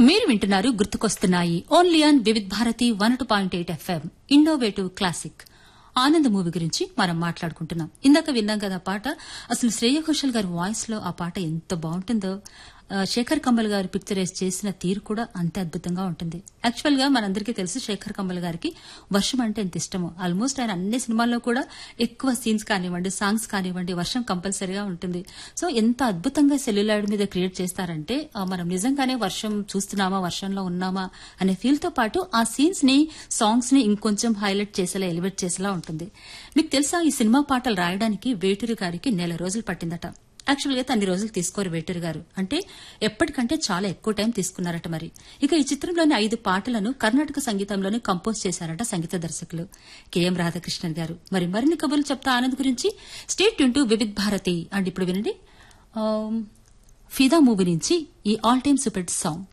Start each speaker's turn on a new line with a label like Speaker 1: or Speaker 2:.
Speaker 1: మీరు వింటున్నారు గుర్తుకొస్తున్నాయి only on Vividh Bharati one two point eight FM innovative classic Anand movie గురించి మనం మాట్లాడుకుంటున్నాం ఇందాక విన్నాం కదా ఆ పాట అసలు శ్రేయ ఘోషల్ గారి వాయిస్ లో ఆ పాట ఎంత బాగుంటుందో ఆ, శేఖర్ కమ్మల్ గారు పిక్చరైజ్ చేసిన తీరు కూడా అంతే అద్భుతంగా ఉంటుంది యాక్చువల్ గా మనందరికీ తెలుసు శేఖర్ కమ్మల్ గారికి వర్షం అంటే ఎంత ఇష్టమో ఆల్మోస్ట్ ఆయన అన్ని సినిమాల్లో కూడా ఎక్కువ సీన్స్ కానివ్వండి సాంగ్స్ కానివ్వండి వర్షం కంపల్సరీగా ఉంటుంది సో ఎంత అద్భుతంగా సెల్యులాయిడ్ మీద క్రియేట్ చేస్తారంటే ఆ, మనం నిజంగానే వర్షం చూస్తున్నామా వర్షంలో ఉన్నామా అనే ఫీల్ తో పాటు ఆ సీన్స్ ని సాంగ్స్ ని ఇంకొంచెం హైలైట్ చేసేలా ఎలివేట్ చేసేలా ఉంటుంది మీకు తెలుసా ఈ సినిమా పాటలు రాయడానికి వేటూరి గారికి నెల రోజులు పట్టిందట యాక్చువల్ గా అన్ని రోజులు తీసుకోరు వేటూరి గారు అంటే ఎప్పటికంటే చాలా ఎక్కువ టైం తీసుకున్నారట మరి ఇక ఈ చిత్రంలోని ఐదు పాటలను కర్ణాటక సంగీతంలోనే కంపోజ్ చేశారట సంగీత దర్శకులు కెఎం రాధాకృష్ణన్ గారు మరి మరిన్ని కబుర్లు చెప్తా ఆనంద్ గురించి state tune to Vividh Bharati and ఇప్పుడు వినండి ఆమ్, ఫిదా మూవీ నుంచి ఈ ఆల్ టైమ్ సూపర్ సాంగ్